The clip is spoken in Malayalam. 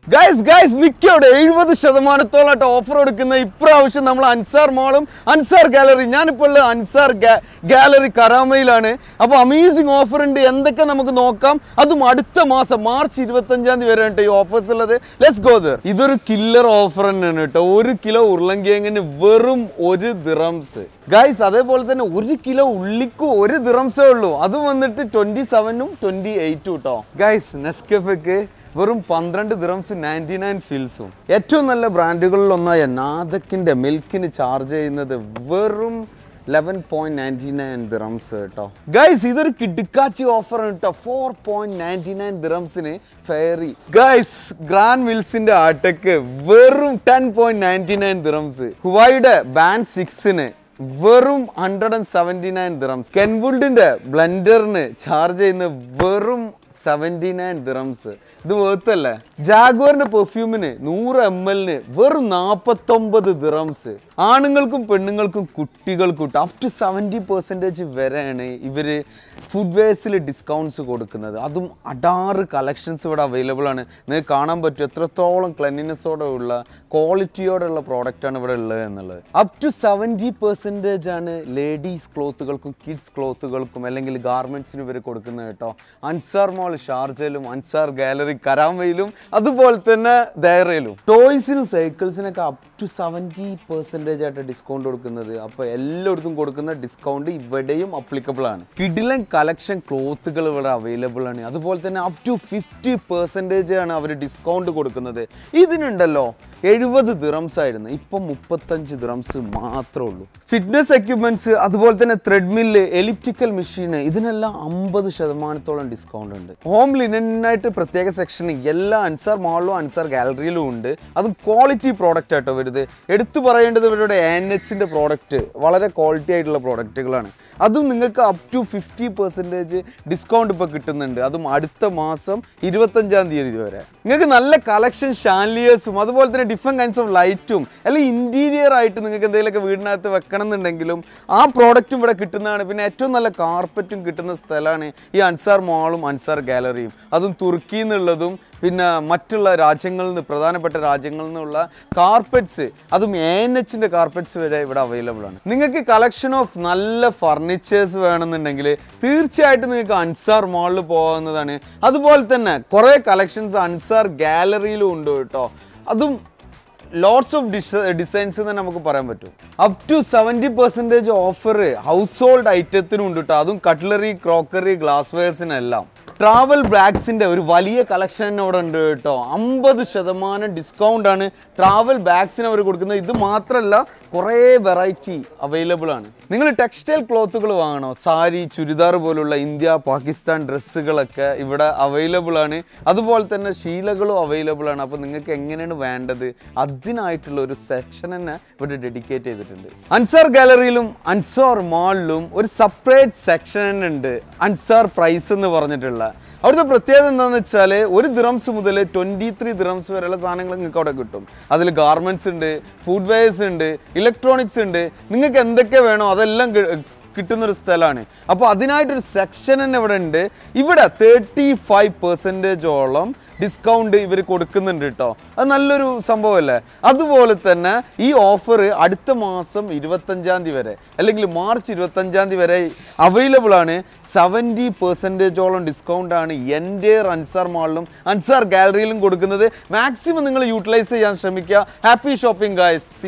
ഗൈസ് ഗൈസ് നിക്കവിടെ എഴുപത് ശതമാനത്തോളമായിട്ട് ഓഫർ കൊടുക്കുന്ന ഇപ്രാവശ്യം നമ്മൾ അൻസാർ മോളും അൻസാർ ഗാലറി ഞാനിപ്പോൾ ഉള്ളത് അൻസാർ ഗാലറി കരാമയിലാണ് അപ്പോൾ അമേസിങ് ഓഫർ ഉണ്ട് എന്തൊക്കെ നമുക്ക് നോക്കാം അതും അടുത്ത മാസം മാർച്ച് ഇരുപത്തഞ്ചാം തീയതി വരെ ഉണ്ട് ഈ ഓഫേഴ്സ് ഉള്ളത് ലെറ്റ്സ് ഗോ ദർ ഇതൊരു കില്ലർ ഓഫർ തന്നെയാണ് കേട്ടോ ഒരു കിലോ ഉരുളങ്കിഴങ്ങിന് വെറും ഒരു ദിറംസ് ഗൈസ് അതേപോലെ തന്നെ ഒരു കിലോ ഉള്ളിക്കും ഒരു ദിറംസേ ഉള്ളൂ അത് വന്നിട്ട് ട്വന്റി സെവനും ട്വന്റി എയ്റ്റും കേട്ടോ ഗൈസ് നെസ്കഫയ്ക്ക് വെറും പന്ത്രണ്ട് ദിറംസ് നയൻറ്റി നയൻ ഫിൽസും ഏറ്റവും നല്ല ബ്രാൻഡുകളിൽ ഒന്നായ നാദക്കിൻ്റെ മിൽക്കിന് ചാർജ് ചെയ്യുന്നത് വെറും eleven point ninety nine dirhams കേട്ടോ ഗൈസ് ഇതൊരു കിടുക്കാച്ചി ഓഫർ കേട്ടോ ഫോർ പോയിന്റ് നയൻറ്റി നയൻ ദിറംസിന് ഫെയറി ഗൈസ് ഗ്രാൻഡ് മിൽസിന്റെ ആട്ടക്ക് വെറും ten point ninety nine dirhams ഹുവായിയുടെ ബാൻഡ് സിക്സിന് വെറും hundred and seventy nine dirhams കെൻവുഡിന്റെ ബ്ലെൻഡറിന് ചാർജ് ചെയ്യുന്ന വെറും സെവൻറ്റി നയൻ ദിറംസ് ഇത് വേർത്തല്ലേ ജാഗ്വറിന്റെ പെർഫ്യൂമിന് നൂറ് എം എല്ലിന് വെറും നാൽപ്പത്തൊമ്പത് ദിറംസ് ആണുങ്ങൾക്കും പെണ്ണുങ്ങൾക്കും കുട്ടികൾക്കും അപ് ടു സെവൻറ്റി പെർസെൻറ്റേജ് വരെയാണ് ഇവർ ഫുഡ് വെയർസിൽ ഡിസ്കൗണ്ട്സ് കൊടുക്കുന്നത് അതും അടാറ് കളക്ഷൻസ് ഇവിടെ അവൈലബിൾ ആണ് നിങ്ങൾക്ക് കാണാൻ പറ്റും എത്രത്തോളം ക്ലെൻലിനെസ്സോടെ ഉള്ള ക്വാളിറ്റിയോടെ ഉള്ള പ്രോഡക്റ്റാണ് ഇവിടെ ഉള്ളത് എന്നുള്ളത് അപ് ടു സെവൻറ്റി പെർസെൻറ്റേജ് ആണ് ലേഡീസ് ക്ലോത്തുകൾക്കും കിഡ്സ് ക്ലോത്തുകൾക്കും അല്ലെങ്കിൽ ഗാർമെൻറ്റ്സിനും ഇവർ കൊടുക്കുന്നത് കേട്ടോ അൻസാർ മോൾ ഷാർജയിലും അൻസാർ ഗാലറി കരാമയിലും അതുപോലെ തന്നെ ദയറയിലും ടോയ്സിനും സൈക്കിൾസിനൊക്കെ അപ് ടു സെവൻറ്റി പെർസെൻറ്റേജ് ആയിട്ട് ഡിസ്കൗണ്ട് കൊടുക്കുന്നത് അപ്പോൾ എല്ലായിടത്തും കൊടുക്കുന്ന ഡിസ്കൗണ്ട് ഇവിടെയും അപ്ലിക്കബിൾ ആണ് കിഡിലൻ കളക്ഷൻ ക്ലോത്തുകൾ ഇവിടെ അവൈലബിൾ ആണ് അതുപോലെ തന്നെ അപ് ടു ഫിഫ്റ്റി പെർസെൻറ്റേജ് ആണ് അവർ ഡിസ്കൗണ്ട് കൊടുക്കുന്നത് ഇതിനുണ്ടല്ലോ എഴുപത് ദിറംസ് ആയിരുന്നു ഇപ്പം മുപ്പത്തഞ്ച് ദിറംസ് മാത്രമേ ഉള്ളൂ ഫിറ്റ്നസ് എക്യുപ്മെന്റ്സ് അതുപോലെ തന്നെ ത്രെഡ്മില്ല് എലിപ്റ്റിക്കൽ മെഷീന് ഇതിനെല്ലാം അമ്പത് ശതമാനത്തോളം ഡിസ്കൗണ്ട് ഉണ്ട് ഹോം ലിനനായിട്ട് പ്രത്യേക സെക്ഷൻ എല്ലാ അൻസാർ മാളിലും അൻസാർ ഗാലറിയിലും ഉണ്ട് അതും ക്വാളിറ്റി പ്രോഡക്റ്റ് ആട്ടോ വരുത് എടുത്തു പറയേണ്ടത് ഇവരുടെ എൻ എച്ചിൻ്റെ പ്രോഡക്റ്റ് വളരെ ക്വാളിറ്റി ആയിട്ടുള്ള പ്രോഡക്റ്റുകളാണ് അതും നിങ്ങൾക്ക് up to fifty percentage discount ഇപ്പോൾ കിട്ടുന്നുണ്ട് അതും അടുത്ത മാസം ഇരുപത്തഞ്ചാം തീയതി വരെ നിങ്ങൾക്ക് നല്ല കളക്ഷൻ ഷാൻലിയേഴ്സും അതുപോലെ തന്നെ ഡിഫറെൻറ്റ് കൈൻഡ്സ് ഓഫ് ലൈറ്റും അല്ലെങ്കിൽ ഇൻറ്റീരിയർ ആയിട്ട് നിങ്ങൾക്ക് എന്തെങ്കിലുമൊക്കെ വീടിനകത്ത് വെക്കണം എന്നുണ്ടെങ്കിലും ആ പ്രോഡക്റ്റും ഇവിടെ കിട്ടുന്നതാണ് പിന്നെ ഏറ്റവും നല്ല കാർപ്പറ്റും കിട്ടുന്ന സ്ഥലമാണ് ഈ അൻസാർ മാളും അൻസാർ ഗാലറിയും അതും തുർക്കിയിൽ നിന്നുള്ളതും പിന്നെ മറ്റുള്ള രാജ്യങ്ങളിൽ നിന്ന് പ്രധാനപ്പെട്ട രാജ്യങ്ങളിൽ നിന്നുള്ള കാർപ്പറ്റ്സ് അതും എ എൻ എച്ചിൻ്റെ കാർപ്പറ്റ്സ് വരെ ഇവിടെ അവൈലബിൾ ആണ് നിങ്ങൾക്ക് കളക്ഷൻ ഓഫ് നല്ല ഫർണിച്ചേഴ്സ് വേണമെന്നുണ്ടെങ്കിൽ തീർച്ചയായിട്ടും നിങ്ങൾക്ക് അൻസാർ മാളിൽ പോകാവുന്നതാണ് അതുപോലെ തന്നെ കുറേ കളക്ഷൻസ് അൻസാർ ഗാലറിയിലും ഉണ്ട് കേട്ടോ അതും ലോട്ട്സ് ഓഫ് ഡിസ ഡിസൈൻസ് തന്നെ നമുക്ക് പറയാൻ പറ്റും up to seventy percentage offer household ഐറ്റത്തിനും ഉണ്ട് കേട്ടോ അതും കട്ട്ലറി ക്രോക്കറി ഗ്ലാസ് വെയർസിനെല്ലാം ട്രാവൽ ബാഗ്സിന്റെ ഒരു വലിയ കളക്ഷൻ അവിടെ ഉണ്ട് കേട്ടോ അമ്പത് ശതമാനം ഡിസ്കൗണ്ട് ആണ് ട്രാവൽ ബാഗ്സിന് അവർ കൊടുക്കുന്നത് ഇത് മാത്രമല്ല കുറേ വെറൈറ്റി അവൈലബിൾ ആണ് നിങ്ങൾ ടെക്സ്റ്റൈൽ ക്ലോത്തുകൾ വാങ്ങണോ സാരി ചുരിദാർ പോലുള്ള ഇന്ത്യ പാകിസ്ഥാൻ ഡ്രസ്സുകളൊക്കെ ഇവിടെ അവൈലബിൾ ആണ് അതുപോലെ തന്നെ ശീലകളും അവൈലബിൾ ആണ് അപ്പോൾ നിങ്ങൾക്ക് എങ്ങനെയാണ് വേണ്ടത് അതിനായിട്ടുള്ള ഒരു സെക്ഷൻ തന്നെ ഇവിടെ ഡെഡിക്കേറ്റ് ചെയ്തിട്ടുണ്ട് അൻസാർ ഗാലറിയിലും അൻസാർ മാളിലും ഒരു സെപ്പറേറ്റ് സെക്ഷൻ തന്നെ ഉണ്ട് അൻസാർ പ്രൈസ് എന്ന് പറഞ്ഞിട്ടുള്ള അവിടുത്തെ പ്രത്യേകത എന്താണെന്ന് വെച്ചാൽ ഒരു ദിറംസ് മുതൽ ട്വൻറ്റി ത്രീ ദിറംസ് വരെയുള്ള സാധനങ്ങൾ നിങ്ങൾക്ക് അവിടെ കിട്ടും അതിൽ ഗാർമെൻറ്റ്സ് ഉണ്ട് ഫുഡ് വെയർസ് ഉണ്ട് ഇലക്ട്രോണിക്സ് ഉണ്ട് നിങ്ങൾക്ക് എന്തൊക്കെ വേണോ അതെല്ലാം കി- കിട്ടുന്നൊരു സ്ഥലമാണ് അപ്പോൾ അതിനായിട്ടൊരു സെക്ഷൻ തന്നെ ഇവിടെ ഉണ്ട് ഇവിടെ തേർട്ടി ഫൈവ് പെർസെൻറ്റേജോളം ഡിസ്കൗണ്ട് ഇവർ കൊടുക്കുന്നുണ്ട് കേട്ടോ അത് നല്ലൊരു സംഭവമല്ലേ അതുപോലെ തന്നെ ഈ ഓഫർ അടുത്ത മാസം ഇരുപത്തഞ്ചാം തീയതി വരെ അല്ലെങ്കിൽ മാർച്ച് ഇരുപത്തഞ്ചാം തീയതി വരെ അവൈലബിൾ ആണ് സെവൻറ്റി പെർസെൻറ്റേജോളം ഡിസ്കൗണ്ട് ആണ് എൻ്റെ അൻസാർ മാളിലും അൻസാർ ഗാലറിയിലും കൊടുക്കുന്നത് മാക്സിമം നിങ്ങൾ യൂട്ടിലൈസ് ചെയ്യാൻ ശ്രമിക്കുക ഹാപ്പി ഷോപ്പിംഗ് ഗായ്സ്